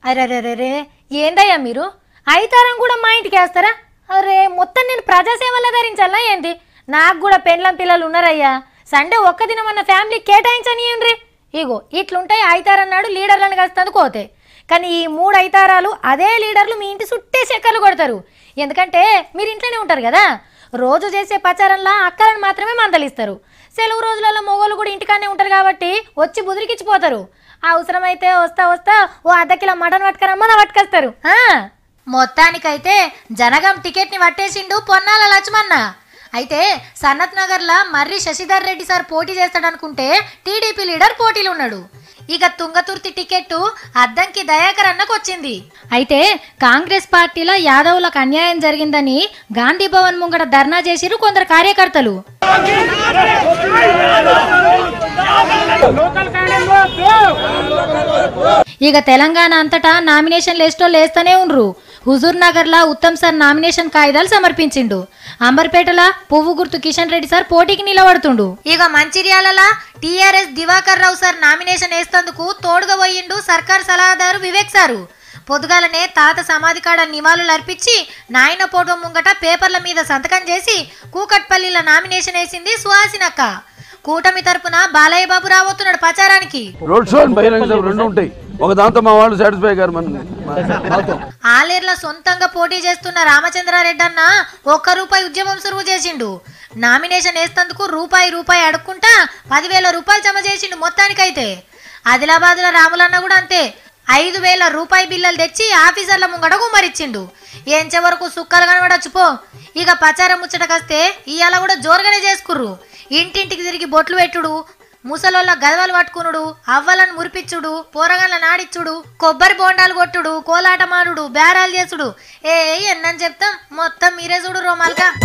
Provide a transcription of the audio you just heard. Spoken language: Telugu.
అరే ఏందయ్యా మీరు అయితారం కూడా మా ఇంటికి వేస్తారా అరే మొత్తం నేను ప్రజాసేవలో ధరించాలా ఏంది నాకు కూడా పెండ్లం పిల్లలు ఉన్నారయ్యా సండే ఒక్క దినం ఫ్యామిలీ కేటాయించనియండి ఇగో ఇట్లుంటాయి అయితారన్నాడు లీడర్లను కలిసినందుకు పోతే కానీ ఈ మూడు అయితారాలు అదే లీడర్లు మీ ఇంటి చుట్టే చెక్కర్లు కొడతారు ఎందుకంటే మీరు ఇంట్లోనే ఉంటారు కదా రోజు చేసే ప్రచారంలో అక్కలను మాత్రమే మందలిస్తారు సెలవు రోజులలో మొగోళ్ళు కూడా ఇంటికానే ఉంటారు కాబట్టి వచ్చి బుదిరికిచ్చిపోతారు అవసరమైతే వస్తా వస్తా ఓ అర్ధ కిలో మటన్ పట్టుకరమ్మని పట్టుకొస్తారు ఆ. మొత్తానికైతే జనగం టికెట్ని పట్టేసిండు పొన్నాల లక్ష్మన్న అయితే సనత్ నగర్లో మర్రి శశిధర్ రెడ్డి సార్ పోటీ చేస్తాడనుకుంటే టీడీపీ లీడర్ పోటీలు ఉన్నాడు ఇక తుంగతుర్తి టికెట్టు అద్దంకి దయాకర్ అన్నకు వచ్చింది అయితే కాంగ్రెస్ పార్టీలో యాదవులకు అన్యాయం జరిగిందని గాంధీ భవన్ ముంగట ధర్నా చేసిరు కొందరు కార్యకర్తలు ఇక తెలంగాణ అంతటా నామినేషన్ లిస్టులో లేస్తూనే ఉండ్రు హుజూర్ నగర్ లా ఉత్తమ్ సార్ నామినేషన్ కాగితాలు సమర్పించిండు అంబర్పేటల పువ్వు గుర్తు కిషన్ రెడ్డి సార్ పోటీకి నిలబడుతుండు ఇక మంచిర్యాలలా TRS Diwakar Rao sir nomination వేస్తందుకు తోడుగా పోయిండు సర్కార్ సలహాదారు వివేక్ సారు పొద్దుగాలనే తాత సమాధి కాడ నివాళులు అర్పించి నాయన ఫోటో ముంగట పేపర్ల మీద సంతకం చేసి కూకట్పల్లిలో నామినేషన్ వేసింది సుహాసినక్క కూటమి తరపున బాలయ్య బాబు రాబోతున్నాడు ప్రచారానికి రోడ్ షో అండ్ బహిరంగ సభ రెండు ఉంటాయి ఒక దాంతో మా వాళ్ళు సాటిస్ఫై గారు మన మాతో ఆలేర్ల సొంతంగా పోటీ చేస్తున్న రామచంద్రారెడ్డి అన్న ఒక్క రూపాయి ఉద్యమం సురువు చేసిండు నామినేషన్ వేస్తందుకు రూపాయి రూపాయి అడుక్కుంటా పదివేల రూపాయలు జమ చేసిండు మొత్తానికైతే ఆదిలాబాద్లో రాములన్న కూడా అంతే ఐదు వేల రూపాయి బిల్లలు తెచ్చి ఆఫీసర్ల ముంగట గుమ్మరిచ్చిండు ఏంచే వరకు సుక్కలు కనబడచ్చు పో ఇక ప్రచారం ముచ్చటకొస్తే ఇవాళ కూడా జోరుగానే చేసుకుర్రు ఇంటింటికి తిరిగి బొట్లు పెట్టుడు ముసలోళ్ళ గదవలు పట్టుకునుడు అవ్వలను మురిపిచ్చుడు పోరగాళ్ళ నాడిచ్చుడు కొబ్బరి బోండాలు కొట్టుడు కోలాట మారుడు బేరాలు చేసుడు ఏ ఎన్నని చెప్తాం మొత్తం మీరే చూడు రోమాల్గా